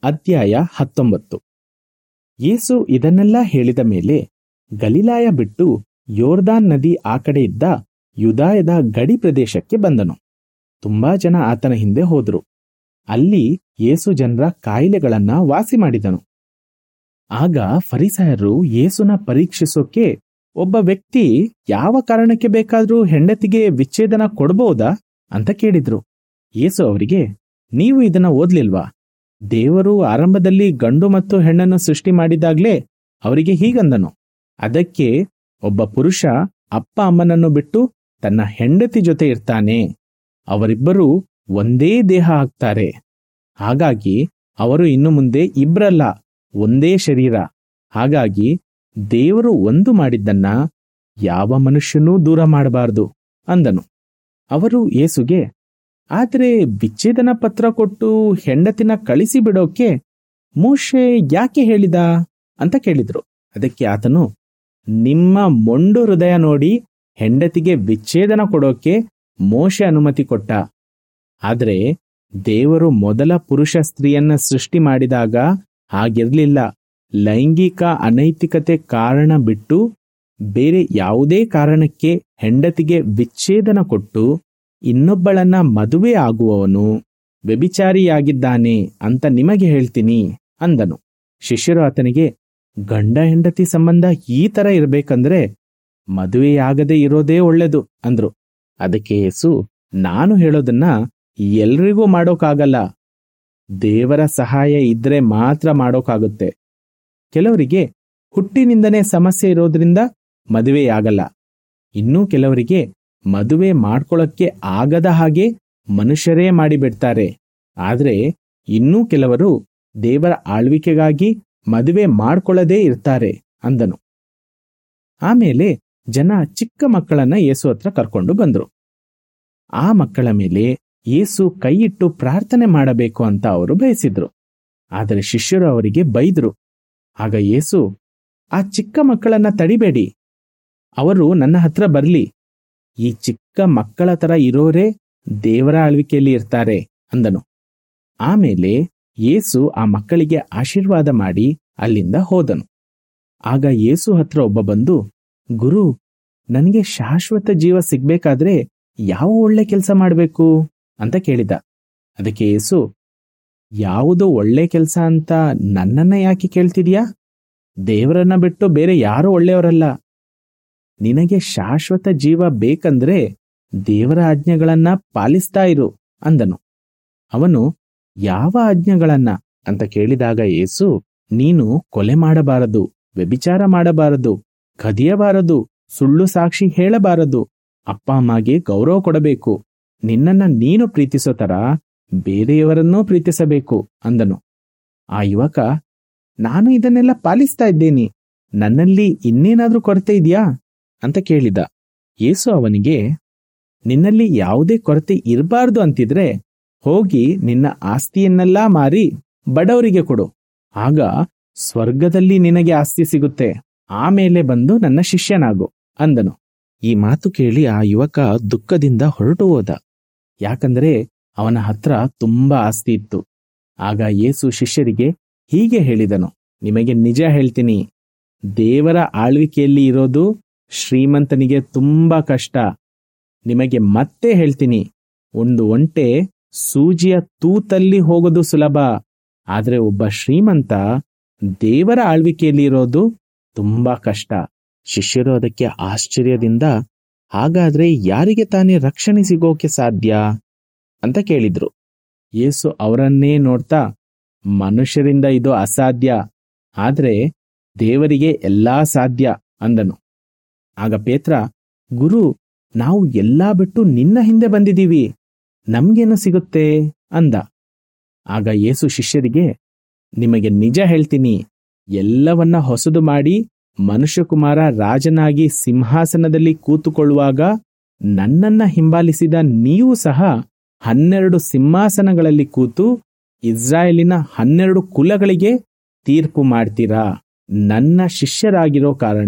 ಅಧ್ಯಾಯ ಹತ್ತೊಂಬತ್ತು ಯೇಸು ಇದನ್ನೆಲ್ಲ ಹೇಳಿದ ಮೇಲೆ ಗಲಿಲಾಯ ಬಿಟ್ಟು ಯೋರ್ದಾನ್ ನದಿ ಆ ಕಡೆ ಇದ್ದ ಯುದಾಯದ ಗಡಿ ಪ್ರದೇಶಕ್ಕೆ ಬಂದನು ತುಂಬಾ ಜನ ಆತನ ಹಿಂದೆ ಹೋದ್ರು ಅಲ್ಲಿ ಯೇಸು ಜನರ ಕಾಯಿಲೆಗಳನ್ನ ವಾಸಿ ಮಾಡಿದನು ಆಗ ಫರಿಸಾಯರು ಯೇಸುನ ಪರೀಕ್ಷಿಸೋಕೆ ಒಬ್ಬ ವ್ಯಕ್ತಿ ಯಾವ ಕಾರಣಕ್ಕೆ ಬೇಕಾದ್ರೂ ಹೆಂಡತಿಗೆ ವಿಚ್ಛೇದನ ಕೊಡ್ಬೋದಾ ಅಂತ ಕೇಳಿದ್ರು ಯೇಸು ಅವರಿಗೆ ನೀವು ಇದನ್ನ ಓದ್ಲಿಲ್ವಾ ದೇವರು ಆರಂಭದಲ್ಲಿ ಗಂಡು ಮತ್ತು ಹೆಣ್ಣನ್ನು ಸೃಷ್ಟಿ ಮಾಡಿದಾಗ್ಲೇ ಅವರಿಗೆ ಹೀಗಂದನು ಅದಕ್ಕೆ ಒಬ್ಬ ಪುರುಷ ಅಪ್ಪ ಅಮ್ಮನನ್ನು ಬಿಟ್ಟು ತನ್ನ ಹೆಂಡತಿ ಜೊತೆ ಇರ್ತಾನೆ ಅವರಿಬ್ಬರೂ ಒಂದೇ ದೇಹ ಆಗ್ತಾರೆ ಹಾಗಾಗಿ ಅವರು ಇನ್ನು ಮುಂದೆ ಇಬ್ರಲ್ಲ ಒಂದೇ ಶರೀರ ಹಾಗಾಗಿ ದೇವರು ಒಂದು ಮಾಡಿದ್ದನ್ನ ಯಾವ ಮನುಷ್ಯನೂ ದೂರ ಮಾಡಬಾರದು ಅಂದನು ಅವರು ಯೇಸುಗೆ ಆದ್ರೆ ವಿಚ್ಛೇದನ ಪತ್ರ ಕೊಟ್ಟು ಹೆಂಡತಿನ ಕಳಿಸಿ ಬಿಡೋಕೆ ಮೋಶೆ ಯಾಕೆ ಹೇಳಿದ ಅಂತ ಕೇಳಿದ್ರು ಅದಕ್ಕೆ ಆತನು ನಿಮ್ಮ ಮೊಂಡು ಹೃದಯ ನೋಡಿ ಹೆಂಡತಿಗೆ ವಿಚ್ಛೇದನ ಕೊಡೋಕೆ ಮೋಶೆ ಅನುಮತಿ ಕೊಟ್ಟ ಆದ್ರೆ ದೇವರು ಮೊದಲ ಪುರುಷ ಸ್ತ್ರೀಯನ್ನ ಸೃಷ್ಟಿ ಮಾಡಿದಾಗ ಹಾಗಿರ್ಲಿಲ್ಲ ಲೈಂಗಿಕ ಅನೈತಿಕತೆ ಕಾರಣ ಬಿಟ್ಟು ಬೇರೆ ಯಾವುದೇ ಕಾರಣಕ್ಕೆ ಹೆಂಡತಿಗೆ ವಿಚ್ಛೇದನ ಕೊಟ್ಟು ಇನ್ನೊಬ್ಬಳನ್ನ ಮದುವೆ ಆಗುವವನು ವ್ಯಭಿಚಾರಿಯಾಗಿದ್ದಾನೆ ಅಂತ ನಿಮಗೆ ಹೇಳ್ತೀನಿ ಅಂದನು ಶಿಷ್ಯರು ಆತನಿಗೆ ಗಂಡ ಹೆಂಡತಿ ಸಂಬಂಧ ಈ ತರ ಇರ್ಬೇಕಂದ್ರೆ ಮದುವೆಯಾಗದೆ ಇರೋದೇ ಒಳ್ಳೆದು ಅಂದ್ರು ಅದಕ್ಕೆ ಯೇಸು ನಾನು ಹೇಳೋದನ್ನ ಎಲ್ರಿಗೂ ಮಾಡೋಕ್ಕಾಗಲ್ಲ ದೇವರ ಸಹಾಯ ಇದ್ರೆ ಮಾತ್ರ ಮಾಡೋಕ್ಕಾಗುತ್ತೆ ಕೆಲವರಿಗೆ ಹುಟ್ಟಿನಿಂದನೇ ಸಮಸ್ಯೆ ಇರೋದ್ರಿಂದ ಮದುವೆಯಾಗಲ್ಲ ಇನ್ನೂ ಕೆಲವರಿಗೆ ಮದುವೆ ಮಾಡ್ಕೊಳ್ಳಕ್ಕೆ ಆಗದ ಹಾಗೆ ಮನುಷ್ಯರೇ ಮಾಡಿಬಿಡ್ತಾರೆ ಆದ್ರೆ ಇನ್ನೂ ಕೆಲವರು ದೇವರ ಆಳ್ವಿಕೆಗಾಗಿ ಮದುವೆ ಮಾಡ್ಕೊಳ್ಳದೇ ಇರ್ತಾರೆ ಅಂದನು ಆಮೇಲೆ ಜನ ಚಿಕ್ಕ ಮಕ್ಕಳನ್ನ ಯೇಸು ಹತ್ರ ಕರ್ಕೊಂಡು ಬಂದ್ರು ಆ ಮಕ್ಕಳ ಮೇಲೆ ಯೇಸು ಕೈಯಿಟ್ಟು ಪ್ರಾರ್ಥನೆ ಮಾಡಬೇಕು ಅಂತ ಅವರು ಬಯಸಿದ್ರು ಆದರೆ ಶಿಷ್ಯರು ಅವರಿಗೆ ಬೈದ್ರು ಆಗ ಯೇಸು ಆ ಚಿಕ್ಕ ಮಕ್ಕಳನ್ನ ತಡಿಬೇಡಿ ಅವರು ನನ್ನ ಹತ್ರ ಬರ್ಲಿ ಈ ಚಿಕ್ಕ ಮಕ್ಕಳ ತರ ಇರೋರೇ ದೇವರ ಆಳ್ವಿಕೆಯಲ್ಲಿ ಇರ್ತಾರೆ ಅಂದನು ಆಮೇಲೆ ಯೇಸು ಆ ಮಕ್ಕಳಿಗೆ ಆಶೀರ್ವಾದ ಮಾಡಿ ಅಲ್ಲಿಂದ ಹೋದನು ಆಗ ಯೇಸು ಹತ್ರ ಒಬ್ಬ ಬಂದು ಗುರು ನನಗೆ ಶಾಶ್ವತ ಜೀವ ಸಿಗ್ಬೇಕಾದ್ರೆ ಯಾವ ಒಳ್ಳೆ ಕೆಲಸ ಮಾಡಬೇಕು ಅಂತ ಕೇಳಿದ ಅದಕ್ಕೆ ಯೇಸು ಯಾವುದು ಒಳ್ಳೆ ಕೆಲಸ ಅಂತ ನನ್ನನ್ನ ಯಾಕೆ ಕೇಳ್ತಿದ್ಯಾ ದೇವರನ್ನ ಬಿಟ್ಟು ಬೇರೆ ಯಾರು ಒಳ್ಳೆಯವರಲ್ಲ ನಿನಗೆ ಶಾಶ್ವತ ಜೀವ ಬೇಕಂದ್ರೆ ದೇವರ ಆಜ್ಞೆಗಳನ್ನ ಪಾಲಿಸ್ತಾ ಇರು ಅಂದನು ಅವನು ಯಾವ ಆಜ್ಞೆಗಳನ್ನ ಅಂತ ಕೇಳಿದಾಗ ಯೇಸು ನೀನು ಕೊಲೆ ಮಾಡಬಾರದು ವ್ಯಭಿಚಾರ ಮಾಡಬಾರದು ಕದಿಯಬಾರದು ಸುಳ್ಳು ಸಾಕ್ಷಿ ಹೇಳಬಾರದು ಅಪ್ಪ ಅಮ್ಮಗೆ ಗೌರವ ಕೊಡಬೇಕು ನಿನ್ನನ್ನ ನೀನು ಪ್ರೀತಿಸೋ ತರ ಬೇರೆಯವರನ್ನೂ ಪ್ರೀತಿಸಬೇಕು ಅಂದನು ಆ ಯುವಕ ನಾನು ಇದನ್ನೆಲ್ಲ ಪಾಲಿಸ್ತಾ ಇದ್ದೇನೆ ನನ್ನಲ್ಲಿ ಇನ್ನೇನಾದ್ರೂ ಕೊರತೆ ಇದೆಯಾ ಅಂತ ಕೇಳಿದ ಯೇಸು ಅವನಿಗೆ ನಿನ್ನಲ್ಲಿ ಯಾವುದೇ ಕೊರತೆ ಇರಬಾರ್ದು ಅಂತಿದ್ರೆ ಹೋಗಿ ನಿನ್ನ ಆಸ್ತಿಯನ್ನೆಲ್ಲ ಮಾರಿ ಬಡವರಿಗೆ ಕೊಡು ಆಗ ಸ್ವರ್ಗದಲ್ಲಿ ನಿನಗೆ ಆಸ್ತಿ ಸಿಗುತ್ತೆ ಆಮೇಲೆ ಬಂದು ನನ್ನ ಶಿಷ್ಯನಾಗು ಅಂದನು ಈ ಮಾತು ಕೇಳಿ ಆ ಯುವಕ ದುಃಖದಿಂದ ಹೊರಟು ಹೋದ ಯಾಕಂದ್ರೆ ಅವನ ಹತ್ರ ತುಂಬಾ ಆಸ್ತಿ ಇತ್ತು ಆಗ ಯೇಸು ಶಿಷ್ಯರಿಗೆ ಹೀಗೆ ಹೇಳಿದನು ನಿಮಗೆ ನಿಜ ಹೇಳ್ತೀನಿ ದೇವರ ಆಳ್ವಿಕೆಯಲ್ಲಿ ಇರೋದು ಶ್ರೀಮಂತನಿಗೆ ತುಂಬಾ ಕಷ್ಟ ನಿಮಗೆ ಮತ್ತೆ ಹೇಳ್ತೀನಿ ಒಂದು ಒಂಟೆ ಸೂಜಿಯ ತೂತಲ್ಲಿ ಹೋಗೋದು ಸುಲಭ ಆದ್ರೆ ಒಬ್ಬ ಶ್ರೀಮಂತ ದೇವರ ಆಳ್ವಿಕೆಯಲ್ಲಿ ಇರೋದು ತುಂಬಾ ಕಷ್ಟ ಶಿಷ್ಯರು ಅದಕ್ಕೆ ಆಶ್ಚರ್ಯದಿಂದ ಹಾಗಾದ್ರೆ ಯಾರಿಗೆ ತಾನೇ ರಕ್ಷಣೆ ಸಿಗೋಕೆ ಸಾಧ್ಯ ಅಂತ ಕೇಳಿದ್ರು ಯೇಸು ಅವರನ್ನೇ ನೋಡ್ತಾ ಮನುಷ್ಯರಿಂದ ಇದು ಅಸಾಧ್ಯ ಆದ್ರೆ ದೇವರಿಗೆ ಎಲ್ಲಾ ಸಾಧ್ಯ ಅಂದನು ಆಗ ಪೇತ್ರ ಗುರು ನಾವು ಎಲ್ಲಾ ಬಿಟ್ಟು ನಿನ್ನ ಹಿಂದೆ ಬಂದಿದ್ದೀವಿ ನಮ್ಗೇನು ಸಿಗುತ್ತೆ ಅಂದ ಆಗ ಯೇಸು ಶಿಷ್ಯರಿಗೆ ನಿಮಗೆ ನಿಜ ಹೇಳ್ತೀನಿ ಎಲ್ಲವನ್ನ ಹೊಸದು ಮಾಡಿ ಮನುಷ್ಯಕುಮಾರ ರಾಜನಾಗಿ ಸಿಂಹಾಸನದಲ್ಲಿ ಕೂತುಕೊಳ್ಳುವಾಗ ನನ್ನನ್ನ ಹಿಂಬಾಲಿಸಿದ ನೀವು ಸಹ ಹನ್ನೆರಡು ಸಿಂಹಾಸನಗಳಲ್ಲಿ ಕೂತು ಇಸ್ರಾಯೇಲಿನ ಹನ್ನೆರಡು ಕುಲಗಳಿಗೆ ತೀರ್ಪು ಮಾಡ್ತೀರಾ ನನ್ನ ಶಿಷ್ಯರಾಗಿರೋ ಕಾರಣ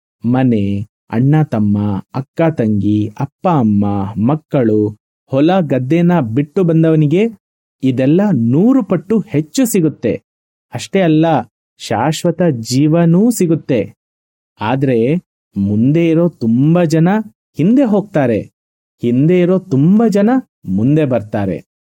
ಮನೆ ಅಣ್ಣ ತಮ್ಮ ಅಕ್ಕ ತಂಗಿ ಅಪ್ಪ ಅಮ್ಮ ಮಕ್ಕಳು ಹೊಲ ಗದ್ದೆನ ಬಿಟ್ಟು ಬಂದವನಿಗೆ ಇದೆಲ್ಲ ನೂರು ಪಟ್ಟು ಹೆಚ್ಚು ಸಿಗುತ್ತೆ ಅಷ್ಟೇ ಅಲ್ಲ ಶಾಶ್ವತ ಜೀವನೂ ಸಿಗುತ್ತೆ ಆದ್ರೆ ಮುಂದೆ ಇರೋ ತುಂಬಾ ಜನ ಹಿಂದೆ ಹೋಗ್ತಾರೆ ಹಿಂದೆ ಇರೋ ತುಂಬಾ ಜನ ಮುಂದೆ ಬರ್ತಾರೆ